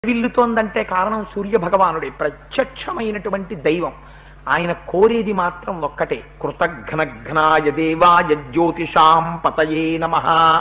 విల్లుతోందంటే కారణం సూర్య భగవానుడే ప్రత్యక్షమైనటువంటి దైవం ఆయన కోరేది మాత్రం ఒక్కటే కృతఘ్నఘ్నాయ దేవాయ జ్యోతిషాం పతయే నమ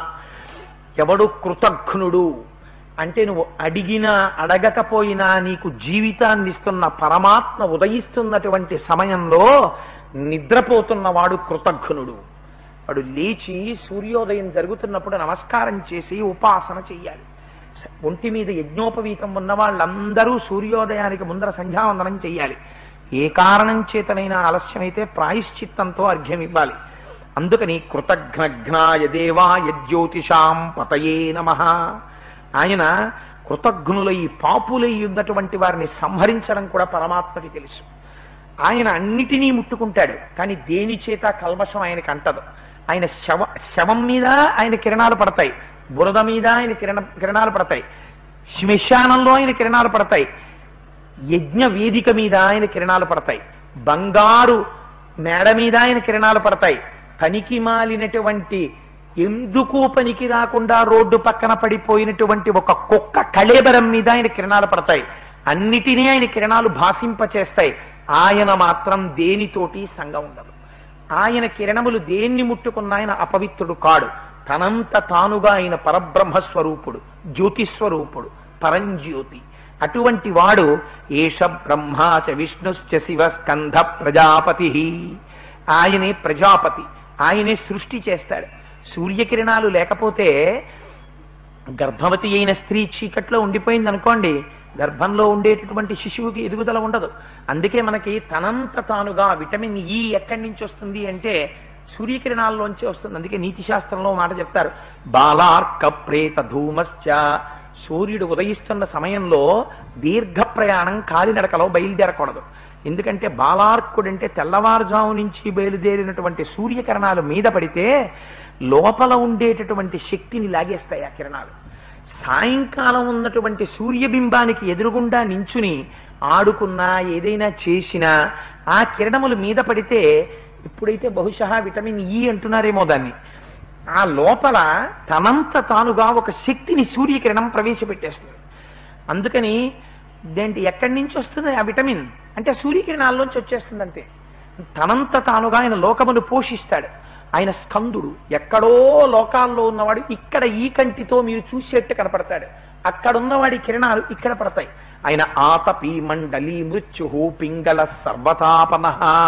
ఎవడు కృతఘ్నుడు అంటే నువ్వు అడిగినా అడగకపోయినా నీకు జీవితాన్ని ఇస్తున్న పరమాత్మ ఉదయిస్తున్నటువంటి సమయంలో నిద్రపోతున్నవాడు కృతఘ్నుడు వాడు లేచి సూర్యోదయం జరుగుతున్నప్పుడు నమస్కారం చేసి ఉపాసన చెయ్యాలి ఒంటి మీద యజ్ఞోపవీతం ఉన్న వాళ్ళందరూ సూర్యోదయానికి ముందర సంధ్యావందనం చెయ్యాలి ఏ కారణం చేతనైనా ఆలస్యమైతే ప్రాయశ్చిత్తంతో అర్ఘ్యం ఇవ్వాలి అందుకని కృతఘ్నఘ్నాయ దేవాయ జ్యోతిషాం పతయే నమ ఆయన కృతఘ్నులై పాపులై ఉన్నటువంటి వారిని సంహరించడం కూడా పరమాత్మకి తెలుసు ఆయన అన్నిటినీ ముట్టుకుంటాడు కానీ దేని చేత కల్మషం ఆయనకి అంటదు ఆయన శవ శవం మీద ఆయన కిరణాలు పడతాయి బురద మీద ఆయన కిరణ కిరణాలు పడతాయి శ్మశానంలో ఆయన కిరణాలు పడతాయి యజ్ఞ వేదిక మీద ఆయన కిరణాలు పడతాయి బంగారు మేడ మీద ఆయన కిరణాలు పడతాయి పనికి మాలినటువంటి ఎందుకు పనికి రాకుండా రోడ్డు పక్కన పడిపోయినటువంటి ఒక కుక్క కళేబరం మీద ఆయన కిరణాలు పడతాయి అన్నిటినీ ఆయన కిరణాలు భాషింపచేస్తాయి ఆయన మాత్రం దేనితోటి సంగం ఉండదు ఆయన కిరణములు దేన్ని ముట్టుకున్న ఆయన అపవిత్రుడు కాడు తనంత తానుగా ఆయన పరబ్రహ్మ స్వరూపుడు జ్యోతిస్వరూపుడు పరంజ్యోతి అటువంటి వాడు ఏష బ్రహ్మాచ విష్ణుశ్చ శివ స్కంధ ప్రజాపతి ఆయనే ప్రజాపతి ఆయనే సృష్టి చేస్తాడు సూర్యకిరణాలు లేకపోతే గర్భవతి అయిన స్త్రీ చీకట్లో ఉండిపోయింది అనుకోండి గర్భంలో ఉండేటటువంటి శిశువుకి ఎదుగుదల ఉండదు అందుకే మనకి తనంత తానుగా విటమిన్ ఈ ఎక్కడి నుంచి వస్తుంది అంటే సూర్యకిరణాల్లోంచి వస్తుంది అందుకే నీతి శాస్త్రంలో మాట చెప్తారు బాలార్క ప్రేత ధూమశ్చ సూర్యుడు ఉదయిస్తున్న సమయంలో దీర్ఘ ప్రయాణం కాలినడకలో బయలుదేరకూడదు ఎందుకంటే బాలార్కుడంటే తెల్లవారుజాము నుంచి బయలుదేరినటువంటి సూర్యకిరణాలు మీద పడితే లోపల ఉండేటటువంటి శక్తిని లాగేస్తాయి ఆ కిరణాలు సాయంకాలం ఉన్నటువంటి సూర్యబింబానికి ఎదురుగుండా నించుని ఆడుకున్నా ఏదైనా చేసినా ఆ కిరణములు మీద పడితే ఇప్పుడైతే బహుశా విటమిన్ ఈ అంటున్నారేమో దాన్ని ఆ లోపల తనంత తానుగా ఒక శక్తిని సూర్యకిరణం ప్రవేశపెట్టేస్తుంది అందుకని దేంటి ఎక్కడి నుంచి వస్తుంది ఆ విటమిన్ అంటే సూర్యకిరణాల్లోంచి వచ్చేస్తుంది అంతే తనంత తానుగా ఆయన లోకమును పోషిస్తాడు ఆయన స్కందుడు ఎక్కడో లోకాల్లో ఉన్నవాడు ఇక్కడ ఈ కంటితో మీరు చూసేట్టు కనపడతాడు అక్కడ ఉన్నవాడి కిరణాలు ఇక్కడ పడతాయి ఆయన ఆతపి మండలి మృత్యు పింగళ సర్వతాపన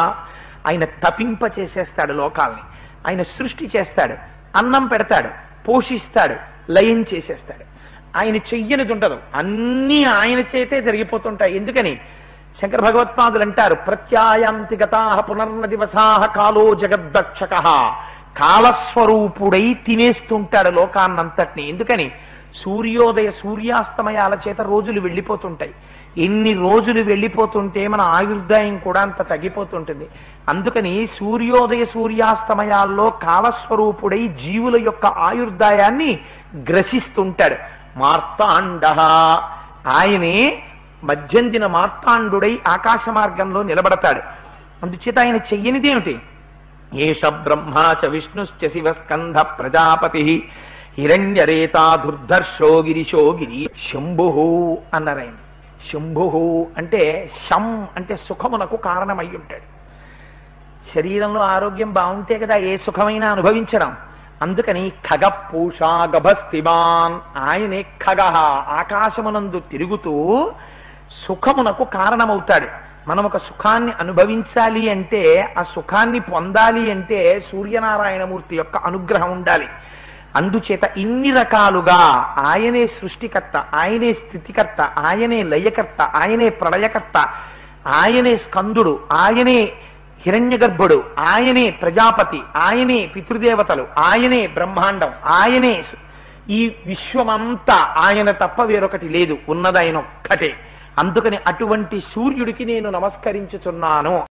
ఆయన తపింప చేసేస్తాడు లోకాల్ని ఆయన సృష్టి చేస్తాడు అన్నం పెడతాడు పోషిస్తాడు లయం చేసేస్తాడు ఆయన చెయ్యనిది ఉండదు అన్నీ ఆయన చేతే జరిగిపోతుంటాయి ఎందుకని శంకర భగవత్పాదులు అంటారు ప్రత్యాయాంతి గతా పునర్న దివసా కాలో జగద్దక్షక కాలస్వరూపుడై తినేస్తుంటాడు లోకాన్నంతటిని ఎందుకని సూర్యోదయ సూర్యాస్తమయాల చేత రోజులు వెళ్ళిపోతుంటాయి ఎన్ని రోజులు వెళ్ళిపోతుంటే మన ఆయుర్దాయం కూడా అంత తగ్గిపోతుంటుంది అందుకని సూర్యోదయ సూర్యాస్తమయాల్లో కాలస్వరూపుడై జీవుల యొక్క ఆయుర్దాయాన్ని గ్రసిస్తుంటాడు మార్తాండ ఆయనే మధ్యందిన మార్తాండుడై ఆకాశ మార్గంలో నిలబడతాడు అందుచేత ఆయన చెయ్యనిదేమిటి ఏష బ్రహ్మా చ విష్ణుశ్చ శివ స్కంధ ప్రజాపతి హిరణ్యరేతా దుర్ధర్షో గిరిశో గిరి శంభు అన్నారు ఆయన శంభు అంటే శం అంటే సుఖమునకు కారణమై ఉంటాడు శరీరంలో ఆరోగ్యం బాగుంటే కదా ఏ సుఖమైనా అనుభవించడం అందుకని ఖగ పూషా గభస్తిమాన్ ఆయనే ఖగ ఆకాశమునందు తిరుగుతూ సుఖమునకు కారణమవుతాడు మనం ఒక సుఖాన్ని అనుభవించాలి అంటే ఆ సుఖాన్ని పొందాలి అంటే సూర్యనారాయణమూర్తి యొక్క అనుగ్రహం ఉండాలి అందుచేత ఇన్ని రకాలుగా ఆయనే సృష్టికర్త ఆయనే స్థితికర్త ఆయనే లయకర్త ఆయనే ప్రళయకర్త ఆయనే స్కందుడు ఆయనే హిరణ్య గర్భుడు ఆయనే ప్రజాపతి ఆయనే పితృదేవతలు ఆయనే బ్రహ్మాండం ఆయనే ఈ విశ్వమంతా ఆయన తప్ప వేరొకటి లేదు ఉన్నది ఆయన ఒక్కటే అందుకని అటువంటి సూర్యుడికి నేను నమస్కరించుచున్నాను